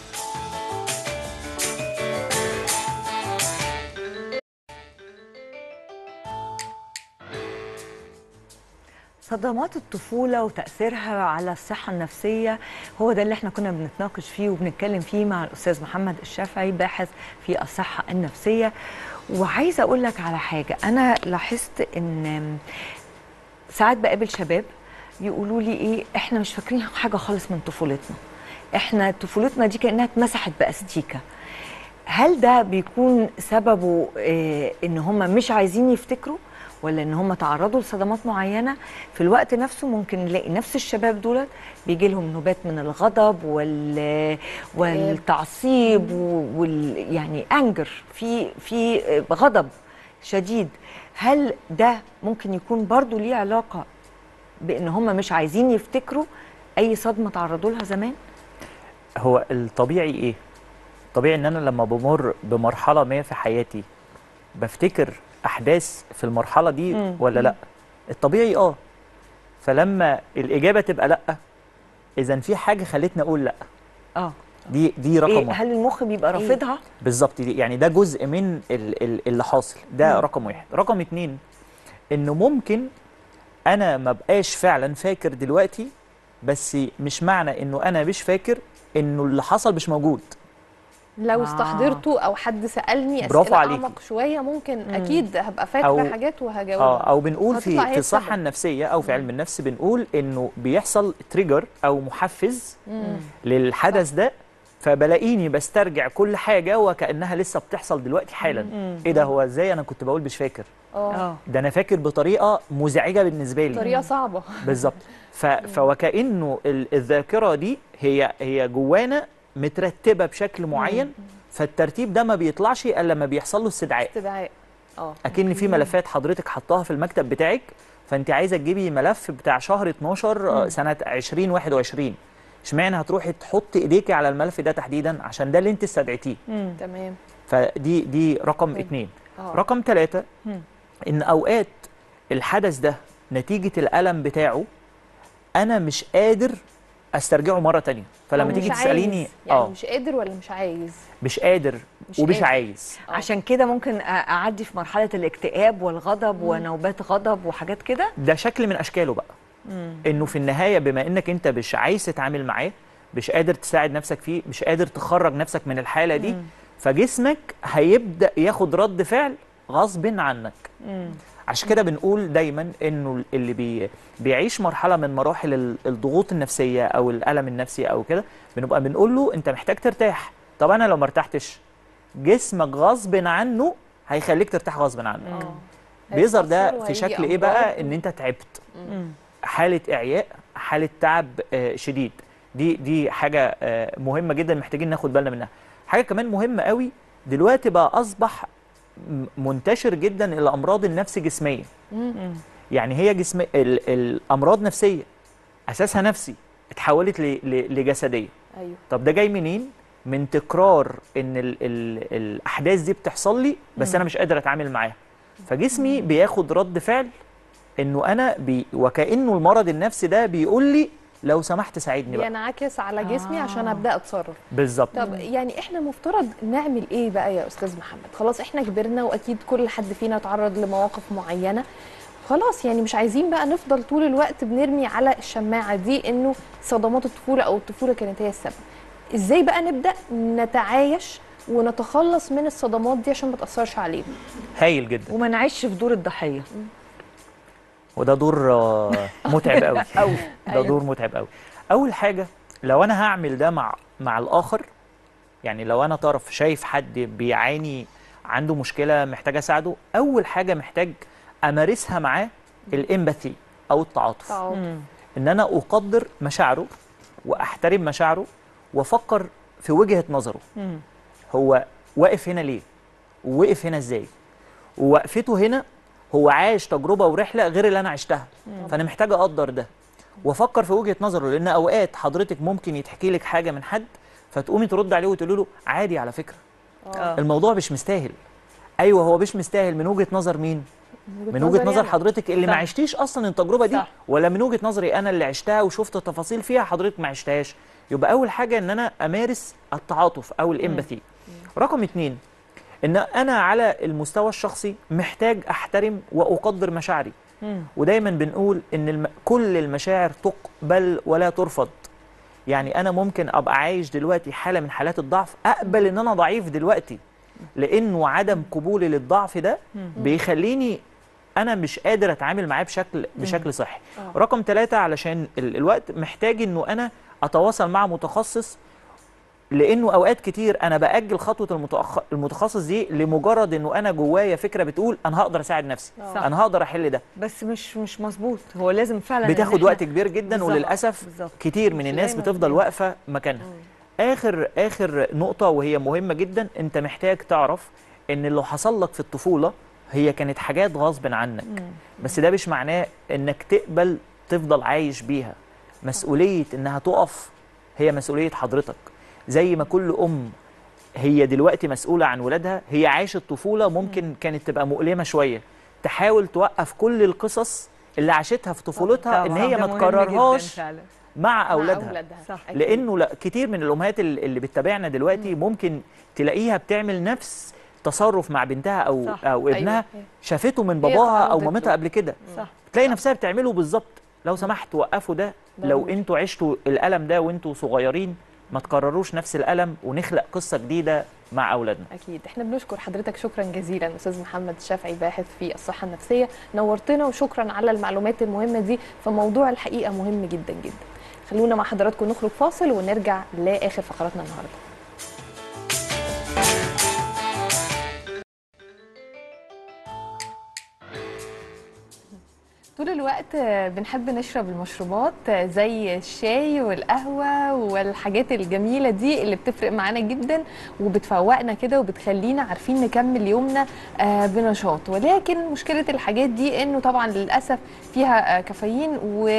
صدمات الطفولة وتأثيرها على الصحة النفسية هو ده اللي احنا كنا بنتناقش فيه وبنتكلم فيه مع الأستاذ محمد الشافعي باحث في الصحة النفسية وعايزة أقول لك على حاجة أنا لاحظت إن ساعات بقابل شباب يقولوا لي إيه إحنا مش فاكرين حاجة خالص من طفولتنا إحنا طفولتنا دي كأنها اتمسحت بأستيكة هل ده بيكون سببه آه، ان هم مش عايزين يفتكروا ولا ان هم تعرضوا لصدمات معينه في الوقت نفسه ممكن نلاقي نفس الشباب دول بيجي لهم نوبات من الغضب وال والتعصيب وال يعني انجر في في آه، غضب شديد هل ده ممكن يكون برضو ليه علاقه بان هم مش عايزين يفتكروا اي صدمه تعرضوا لها زمان هو الطبيعي ايه طبيعي ان انا لما بمر بمرحله ما في حياتي بفتكر احداث في المرحله دي مم. ولا لا الطبيعي اه فلما الاجابه تبقى لا اذا في حاجه خلتني اقول لا اه دي دي رقم إيه واحد هل المخ بيبقى إيه؟ رافضها بالظبط دي يعني ده جزء من ال- ال- اللي حاصل ده مم. رقم واحد رقم اتنين انه ممكن انا ما بقاش فعلا فاكر دلوقتي بس مش معنى انه انا مش فاكر انه اللي حصل مش موجود لو آه. استحضرته او حد سالني برافو اسئله عليكي. اعمق شويه ممكن اكيد هبقى فاكره أو- حاجات اه وهجاوبها او بنقول هتطلع في هي في الصحه السبب. النفسيه او في علم النفس بنقول انه بيحصل تريجر او محفز مم. للحدث ده فبلاقيني بسترجع كل حاجه وكانها لسه بتحصل دلوقتي حالا ايه ده هو ازاي انا كنت بقول مش فاكر اه اه ده انا فاكر بطريقه مزعجه بالنسبه لي طريقه صعبه بالظبط ف... فوكانه ال- الذاكره دي هي هي جوانا مترتبه بشكل معين فالترتيب ده ما بيطلعش الا لما بيحصل له استدعاء استدعاء اه اكن في ملفات حضرتك حطاها في المكتب بتاعك فانت عايزه تجيبي ملف بتاع شهر 12 آه، سنه 2021 اشمعنى هتروحي تحطي ايديكي على الملف ده تحديدا عشان ده اللي انت استدعيتيه تمام فدي دي رقم طيب. اتنين اه رقم ثلاثة مم. ان اوقات الحدث ده نتيجه الالم بتاعه انا مش قادر استرجعه مره تانية فلما أو تيجي مش تساليني عايز. يعني اه مش قادر ولا مش عايز مش قادر مش ومش قادر. عايز آه. عشان كده ممكن أ- اعدي في مرحله الاكتئاب والغضب ونوبات غضب وحاجات كده ده شكل من اشكاله بقى انه في النهايه بما انك انت مش عايز تتعامل معاه مش قادر تساعد نفسك فيه مش قادر تخرج نفسك من الحاله دي فجسمك هيبدا ياخد رد فعل غصب عنك عشان كده بنقول دايما انه اللي بي بيعيش مرحله من مراحل ال- الضغوط النفسيه او الالم النفسي او كده بنبقى بنقول له انت محتاج ترتاح طب انا لو ما ارتحتش جسمك غصب عنه هيخليك ترتاح غصب عنك اه بيظهر هيتأثر ده في وهيجي شكل ايه أمراض. بقى ان انت تعبت حاله اعياء حاله تعب آه، شديد دي دي حاجه آه، مهمه جدا محتاجين ناخد بالنا منها حاجه كمان مهمه قوي دلوقتي بقى اصبح م- منتشر جدا الامراض النفس جسميه يعني هي جسم ال- الامراض نفسيه اساسها نفسي اتحولت ل- ل- لجسديه ايوه طب ده جاي منين من تكرار ان ال ال الاحداث دي بتحصل لي بس انا مش قادر اتعامل معاها فجسمي بياخد رد فعل انه انا بي وكانه المرض النفسي ده بيقول لي لو سمحت ساعدني بقى بينعكس على جسمي آه. عشان ابدا اتصرف بالظبط طب يعني احنا مفترض نعمل ايه بقى يا استاذ محمد خلاص احنا كبرنا واكيد كل حد فينا اتعرض لمواقف معينه خلاص يعني مش عايزين بقى نفضل طول الوقت بنرمي على الشماعه دي انه صدمات الطفوله او الطفوله كانت هي السبب ازاي بقى نبدا نتعايش ونتخلص من الصدمات دي عشان ما تاثرش علينا هايل جدا وما نعيش في دور الضحيه وده دور آه، متعب قوي قوي ده أيوة. دور متعب قوي اول حاجه لو انا هعمل ده مع مع الاخر يعني لو انا طرف شايف حد بيعاني عنده مشكله محتاج اساعده اول حاجه محتاج امارسها معاه الامباثي او التعاطف تعاطف. ان انا اقدر مشاعره واحترم مشاعره وافكر في وجهه نظره هو واقف هنا ليه ووقف هنا ازاي ووقفته هنا هو عايش تجربه ورحله غير اللي انا عشتها فانا محتاج اقدر ده وافكر في وجهه نظره لان اوقات حضرتك ممكن يتحكي لك حاجه من حد فتقومي ترد عليه وتقولي له عادي على فكره آه. الموضوع مش مستاهل ايوه هو مش مستاهل من وجهه نظر مين من وجهه نظر أنا. حضرتك اللي ما صح. عشتيش اصلا التجربه دي صح. ولا من وجهه نظري انا اللي عشتها وشفت تفاصيل فيها حضرتك ما عشتهاش يبقى اول حاجه ان انا امارس التعاطف او الامباثي رقم اتنين ان انا على المستوى الشخصي محتاج احترم واقدر مشاعري ودايما بنقول ان الم... كل المشاعر تقبل ولا ترفض يعني انا ممكن ابقى عايش دلوقتي حاله من حالات الضعف اقبل ان انا ضعيف دلوقتي لانه عدم قبولي للضعف ده بيخليني انا مش قادر اتعامل معاه بشكل بشكل صحي آه. رقم ثلاثة علشان ال- الوقت محتاج انه انا اتواصل مع متخصص لانه اوقات كتير انا باجل خطوه المتأخ... المتخصص دي لمجرد انه انا جوايا فكره بتقول انا هقدر اساعد نفسي صح. انا هقدر احل ده بس مش مش مظبوط هو لازم فعلا إن بتاخد إحنا- وقت كبير جدا بالظبط، وللاسف بالظبط. كتير من مش الناس دايماً بتفضل كده. واقفه مكانها اخر اخر نقطه وهي مهمه جدا انت محتاج تعرف ان اللي حصل لك في الطفوله هي كانت حاجات غصب عنك بس ده مش معناه انك تقبل تفضل عايش بيها مسؤوليه انها تقف هي مسؤوليه حضرتك زي ما كل ام هي دلوقتي مسؤوله عن ولادها هي عاشت طفوله ممكن كانت تبقى مؤلمه شويه تحاول توقف كل القصص اللي عاشتها في طفولتها ان طبعاً. هي ده ما مهم تكررهاش جداً فعلا. مع مع اولادها صح. أكيد. لانه لا كتير من الامهات ال- اللي بتتابعنا دلوقتي ممكن تلاقيها بتعمل نفس تصرف مع بنتها او صح. او ابنها أيوة. شافته من هي باباها او اتعودت مامتها له. قبل كده صح تلاقي نفسها بتعمله بالظبط لو سمحت وقفوا ده لو ضروري. انتوا عشتوا الالم ده وانتوا صغيرين ما تكرروش نفس الالم ونخلق قصه جديده مع اولادنا اكيد احنا بنشكر حضرتك شكرا جزيلا استاذ محمد الشافعي باحث في الصحه النفسيه نورتنا وشكرا على المعلومات المهمه دي في موضوع الحقيقه مهم جدا جدا خلونا مع حضراتكم نخرج فاصل ونرجع لاخر فقراتنا النهارده طول الوقت بنحب نشرب المشروبات زي الشاي والقهوة والحاجات الجميلة دي اللي بتفرق معانا جدا وبتفوقنا كده وبتخلينا عارفين نكمل يومنا آه، بنشاط ولكن مشكلة الحاجات دي انه طبعا للأسف فيها آه، كافيين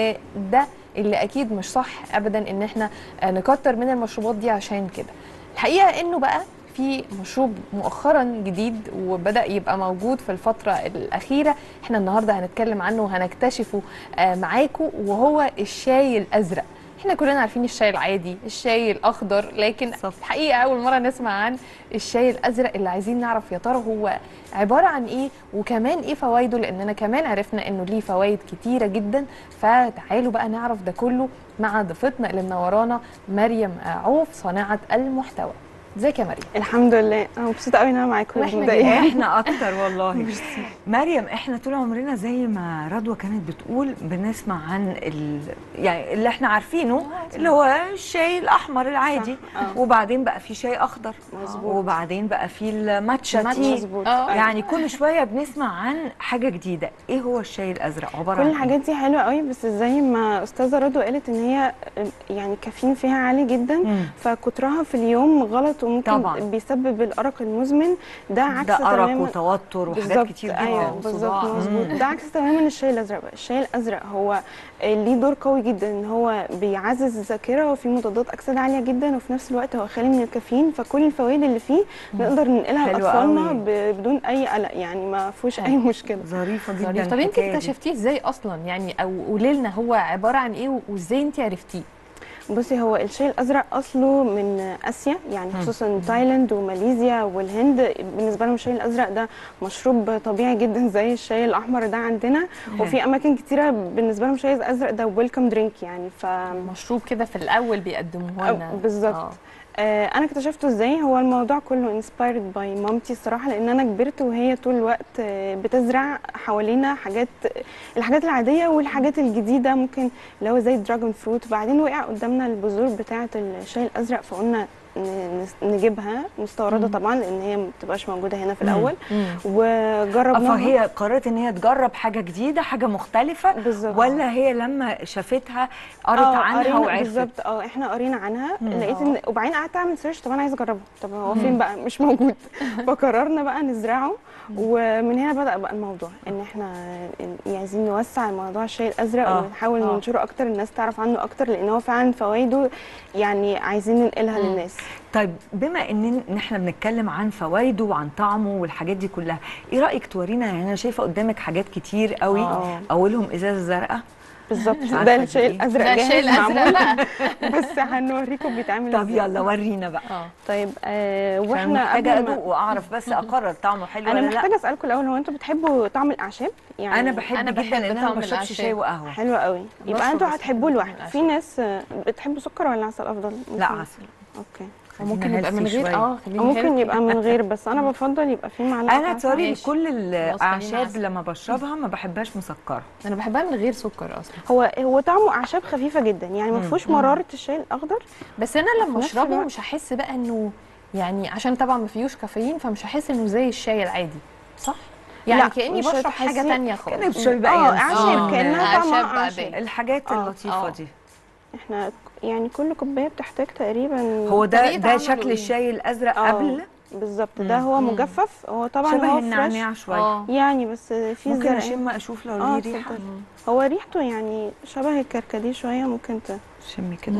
وده اللي اكيد مش صح ابدا ان احنا آه، نكتر من المشروبات دي عشان كده الحقيقة انه بقى في مشروب مؤخرا جديد وبدا يبقى موجود في الفتره الاخيره احنا النهارده هنتكلم عنه وهنكتشفه آه، معاكم وهو الشاي الازرق احنا كلنا عارفين الشاي العادي الشاي الاخضر لكن صح. الحقيقه اول مره نسمع عن الشاي الازرق اللي عايزين نعرف يا ترى هو عباره عن ايه وكمان ايه فوائده لاننا كمان عرفنا انه ليه فوائد كتيره جدا فتعالوا بقى نعرف ده كله مع ضيفتنا اللي منورانا مريم عوف صانعه المحتوى ازيك يا مريم الحمد لله انا مبسوطه قوي ان انا معاكم واحنا مبدئيا احنا اكتر والله مريم احنا طول عمرنا زي ما رضوى كانت بتقول بنسمع عن ال... يعني اللي احنا عارفينه اللي هو الشاي الاحمر العادي صح، آه. وبعدين بقى في شاي اخضر مظبوط. وبعدين بقى في الماتشا الماتشا. تي مظبوط آه. أيوة. يعني كل شويه بنسمع عن حاجه جديده ايه هو الشاي الازرق عباره كل عن الحاجات دي حلوه قوي بس زي ما استاذه رضوى قالت ان هي يعني الكافيين فيها عالي جدا مم. فكترها في اليوم غلط وممكن طبعاً. بيسبب الارق المزمن ده عكس ده ارق تماما وتوتر وحاجات بالظبط كتير جدا ايوه وصداع. بالظبط مظبوط مم. ده عكس تماما الشاي الازرق بقى الشاي الازرق هو ليه دور قوي جدا ان هو بيعزز الذاكره وفيه مضادات اكسده عاليه جدا وفي نفس الوقت هو خالي من الكافيين فكل الفوائد اللي فيه نقدر ننقلها حلو لاطفالنا قوي. ب- بدون اي قلق يعني ما فيهوش اي حلو. مشكله ظريفه جدا ظريف طب انت الحكاية دي. اكتشفتيه ازاي اصلا يعني او قولي لنا هو عباره عن ايه وازاي انت عرفتيه بصي هو الشاي الازرق اصله من اسيا يعني خصوصا تايلاند وماليزيا والهند بالنسبه لهم الشاي الازرق ده مشروب طبيعي جدا زي الشاي الاحمر ده عندنا وفي اماكن كتيره بالنسبه لهم الشاي الازرق ده ويلكم درينك يعني ف مشروب كده في الاول بيقدموه لنا أو- بالظبط. آه. آه، انا اكتشفته ازاي هو الموضوع كله انسبايرد باي مامتي الصراحه لان انا كبرت وهي طول الوقت آه، بتزرع حوالينا حاجات الحاجات العاديه والحاجات الجديده ممكن اللي هو زي الدراجون فروت وبعدين وقع قدامنا البذور بتاعه الشاي الازرق فقلنا ن- نس- نجيبها مستورده طبعا لان هي ما بتبقاش موجوده هنا في الاول مم. وجربناها فهي قررت ان هي تجرب حاجه جديده حاجه مختلفه بالظبط ولا هي لما شافتها قرت آه، عنها قرينا- وعرفت بالظبط اه احنا قرينا عنها مم. لقيت آه. ان وبعدين قعدت اعمل سيرش طب انا عايزه اجربه طب هو فين بقى مش موجود فقررنا بقى نزرعه ومن هنا بدا بقى الموضوع ان احنا عايزين نوسع موضوع الشاي الازرق آه، ونحاول آه. ننشره اكتر الناس تعرف عنه اكتر لان هو فعلا فوائده يعني عايزين ننقلها مم. للناس طيب بما ان إن احنا بنتكلم عن فوائده وعن طعمه والحاجات دي كلها ايه رايك تورينا يعني انا شايفه قدامك حاجات كتير قوي آه. اولهم ازازه زرقاء بالظبط عارفة ده دي الشاي إيه؟ الازرق ده الشاي جاهز الازرق معمول بقى بس هنوريكم بيتعمل طب إزاي. يلا ورينا بقى اه طيب آه واحنا واحنا محتاجه قبل ما- ادوق واعرف بس اقرر طعمه حلو انا ولا لا محتاجه اسالكم الاول هو انتوا بتحبوا طعم الاعشاب يعني انا بحب أنا جدا بحب ان انا ما طعم بشربش الأعشاب. شاي وقهوه حلو قوي يبقى بشرب انتوا بس هتحبوه بحب لوحده العسل. في ناس آه، بتحبوا سكر ولا عسل افضل لا ممكن- عسل اوكي ممكن خلينا يبقى من healthy غير شوية. اه خلينا أو ممكن healthy. يبقى من غير بس انا بفضل يبقى في معلقه انا عسل. سوري ماشي. كل خلاص، خلينا الاعشاب عسل. لما بشربها ما بحبهاش مسكره انا بحبها من غير سكر اصلا هو هو طعمه اعشاب خفيفه جدا يعني ما مم. فيهوش مراره الشاي الاخضر بس انا لما في نفس اشربه الوقت- مش هحس بقى انه يعني عشان طبعا ما فيهوش كافيين فمش هحس انه زي الشاي العادي صح يعني لا، كاني مش بشرب حاجه هتحسي- تانية كانك خالص بتشربي بقى اه ينسون. اعشاب كانها أعشاب طعمها بقى اعشاب باين. الحاجات آه، اللطيفه آه. دي احنا يعني كل كوبايه بتحتاج تقريبا هو ده طريقة ده عمله شكل إيه؟ الشاي الازرق آه، قبل بالظبط ده مم. هو مم. مجفف هو طبعا شبه هو فريش النعناع شويه اه يعني بس في ممكن زرع اشم اشوف لو اه ليه ريحه اتفضلي. هو ريحته يعني شبه الكركديه شويه ممكن ت... شمي كده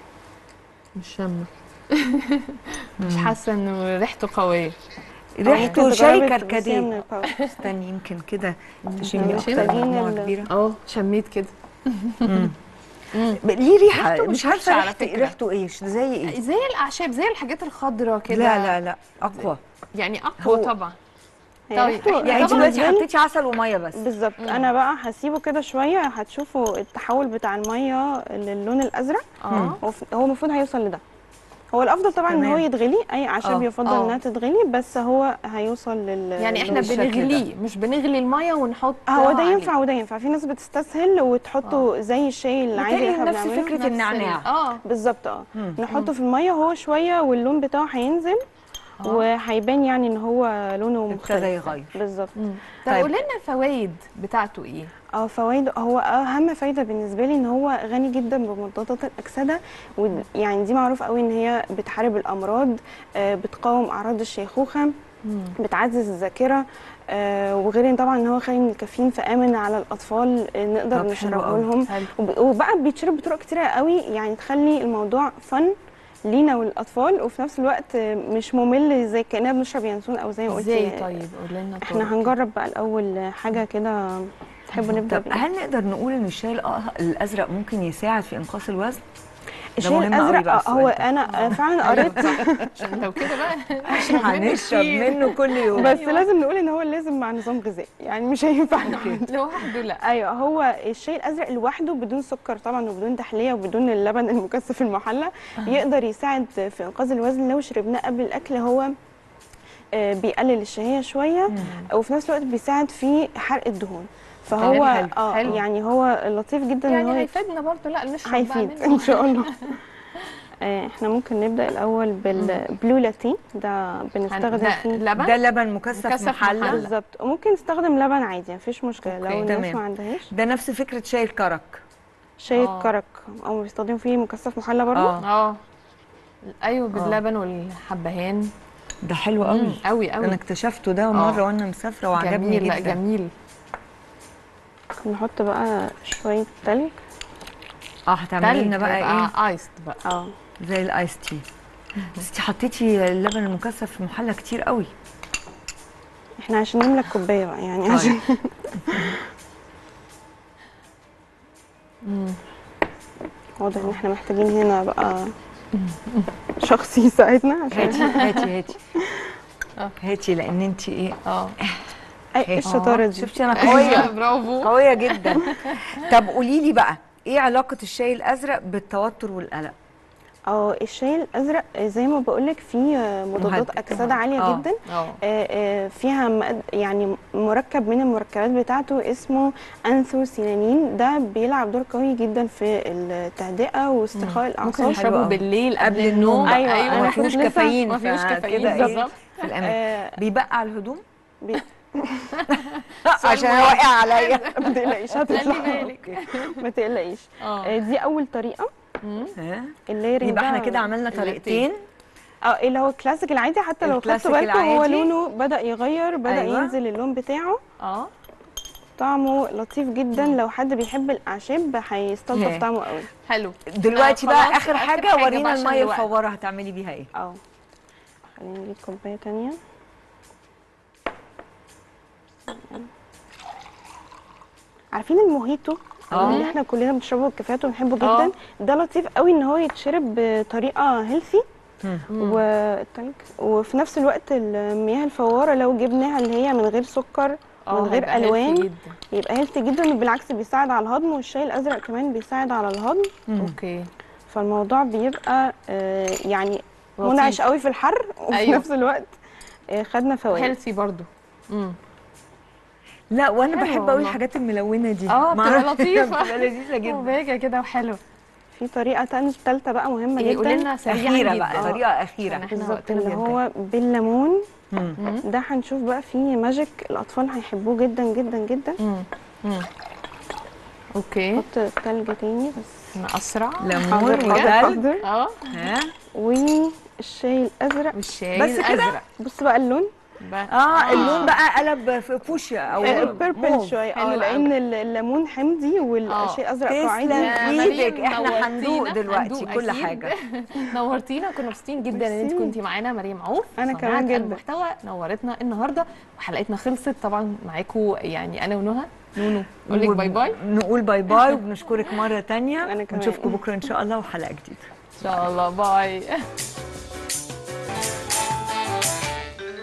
مش شامه مش حاسه انه ريحته قويه ريحته ممكن شاي تجربي تلبسيها من كركديه الباودر. استني يمكن كده إحنا تشمي اكتر محتاجين مجموعه ال- كبيره اه شميت كده مم. مم. ليه ريحه ريحته مش مش عارفه وحشة على ريحته فكرة. ريحته ايه زي ايه زي الاعشاب زي الحاجات الخضراء كده لا لا لا اقوى يعني اقوى هو- طبعا هي طيب، ريحته إحنا يعني انت طبعاً دلوقتي بالنسبة لي- حطيتي عسل وميه بس بالظبط مم. انا بقى هسيبه كده شويه هتشوفوا التحول بتاع الميه للون الازرق اه هو ف- هو المفروض هيوصل لده هو الافضل طبعا ان تمام. هو يتغلي اي اعشاب آه. يفضل آه. انها تتغلي بس هو هيوصل لل يعني احنا بالشكل ده. بنغليه مش بنغلي الميه ونحط هو ده عليه. ينفع وده ينفع في ناس بتستسهل وتحطه زي الشاي العادي اللي متهيألي احنا نفس بنعمله فكرة نفس ال- النعناع. اه بالظبط اه مم. نحطه في الميه وهو شويه واللون بتاعه هينزل آه. وهيبان يعني ان هو لونه ابتدى مختلف يغير بالظبط مم. طب طيب. قولي لنا الفوائد بتاعته ايه اه فوائده هو اهم فايده بالنسبه لي ان هو غني جدا بمضادات الاكسده ويعني دي معروف قوي ان هي بتحارب الامراض آه، بتقاوم اعراض الشيخوخه بتعزز الذاكره آه، وغير ان طبعا ان هو خالي من الكافيين فامن على الاطفال آه، نقدر طب حلو نشربه قوي. لهم حلو وب- وبقى بيتشرب بطرق كتيره قوي يعني تخلي الموضوع فن لينا وللاطفال وفي نفس الوقت آه، مش ممل زي كاننا بنشرب ينسون او زي ما قلت ازاي طيب قولي لنا احنا طرق. هنجرب بقى الاول حاجه كده تحبوا نبدا طب بيها هل نقدر نقول ان الشاي الأ- الازرق ممكن يساعد في انقاص الوزن؟ الشاي مهم قوي الازرق بقى آه، هو السؤال ده. انا آه، فعلا قريت عشان لو كده بقى هشرب منه هنشرب كتير. منه كل يوم بس لازم نقول ان هو لازم مع نظام غذائي يعني مش هينفع لوحده. لوحده لا ايوه هو الشاي الازرق لوحده بدون سكر طبعا وبدون تحليه وبدون اللبن المكثف المحلى يقدر يساعد في انقاذ الوزن لو شربناه قبل الاكل هو آه، بيقلل الشهيه شويه وفي نفس الوقت بيساعد في حرق الدهون فهو حلو، اه حلو. يعني هو لطيف جدا ان يعني هو هيفيدنا برضه لا نشرب بقى هيفيد منه. ان شاء الله آه، احنا ممكن نبدا الاول بالبلو لاتيه ده بنستخدم ده فيه لبن ده لبن مكثف, مكثف محلى محلى. بالظبط وممكن نستخدم لبن عادي مفيش مشكله أوكي، لو الناس تمام. ما عندهاش ده نفس فكره شاي الكرك شاي آه. الكرك او بيستخدموا فيه مكثف محلى برضه اه اه ايوه باللبن والحبهان ده حلو قوي قوي قوي انا اكتشفته ده مره وانا مسافره وعجبني جميل لا جدا جميل نحط بقى شويه تلج اه هتعملي لنا بقى ايه ايست بقى اه زي الايس تي بس انت حطيتي اللبن المكثف في المحلى كتير قوي احنا عشان نملى الكوبايه بقى يعني طيب. عشان واضح ان احنا محتاجين هنا بقى شخص يساعدنا عشان هاتي هاتي هاتي آه. هاتي لان انت ايه اه اي إيه الشطاره دي شفتي انا قويه برافو قويه جدا طب قولي لي بقى ايه علاقه الشاي الازرق بالتوتر والقلق اه الشاي الازرق زي ما بقول لك فيه مضادات مهدئ. اكسده عاليه آه. جدا اه آه، آه، فيها مقد- يعني مركب من المركبات بتاعته اسمه انثوسيانين ده بيلعب دور قوي جدا في التهدئه واسترخاء ممكن الاعصاب حلو نشربه أوي. بالليل قبل قبل النوم النوم بقى. أيوة، ايوه أنا ما كنت فيهوش لسه- كافيين ما فيهوش فكده كافيين إيه، بالظبط في الامان آه، بيبقع على الهدوم بي- عشان واقع عليا ما تقلقيش خلي هتطلع بالك ما تقلقيش اه آه، دي اول طريقه مم. ها؟ الليرنج يبقى احنا ده- كده عملنا اللاتيه. طريقتين اه اللي هو الكلاسيك العادي حتى لو الكلاسيك خدتوا بالكم هو العادي. لونه بدا يغير بدا أيوة. ينزل اللون بتاعه اه طعمه لطيف جدا لو حد بيحب الاعشاب هيستلطف هي. طعمه قوي حلو دلوقتي آه، بقى خلاص، اخر آخر حاجه حاجة ورينا بقى عشان الميه الوقت. الفواره هتعملي بيها ايه اه خلينا نجيب كوبايه تانية عارفين الموهيتو آه. اللي احنا كلنا بنشربه الكافيهات وبنحبه آه. جدا ده لطيف قوي ان هو يتشرب بطريقه هيلثي والتلج وفي نفس الوقت المياه الفواره لو جبناها اللي هي من غير سكر آه، من غير هيبقى healthy الوان جدا. يبقى هيلثي جدا وبالعكس بيساعد على الهضم والشاي الازرق كمان بيساعد على الهضم اوكي فالموضوع بيبقى آه، يعني لطيف. منعش قوي في الحر وفي أيوة. نفس الوقت آه، خدنا فوائد هيلثي برضو امم لا وانا حلو بحب قوي والله. الحاجات الملونه دي اه بتبقى معرفش، لطيفة. بتبقى لذيذه جدا مبهجة كده وحلو في طريقه تانية ثالثه بقى مهمه ايه جدا قولي لنا سريعا اخيره جدا بقى طريقه اخيره عشان احنا بالظبط وقتنا اللي بينتهي. هو بالليمون مم. مم. ده هنشوف بقى فيه ماجيك الاطفال هيحبوه جدا جدا جدا مم. مم. اوكي نحط تلج تاني بس انا اسرع ليمون حاضر حاضر وتلج حاضر اه ها والشاي الازرق والشاي بس كده؟ الازرق بص بقى اللون بقى. اه اللون بقى قلب في فوشيا او بيربل موف. شويه اه حلو لان ال- الليمون حمضي والشاي الازرق تسلم قاعدي يا ايدك مريم، احنا هندوق نورتينا. دلوقتي هندوق كل أكيد. حاجه نورتينا كنا مبسوطين جدا ان انت ميرسي. كنتي معانا مريم عوف أنا صناعة كمان جدا. المحتوى نورتنا النهارده وحلقتنا خلصت طبعا معاكم يعني انا ونهى نونو اقول لك باي باي نقول باي باي وبنشكرك مره تانية أنا كمان. ونشوفكم بكره ان شاء الله وحلقه جديده ان شاء الله باي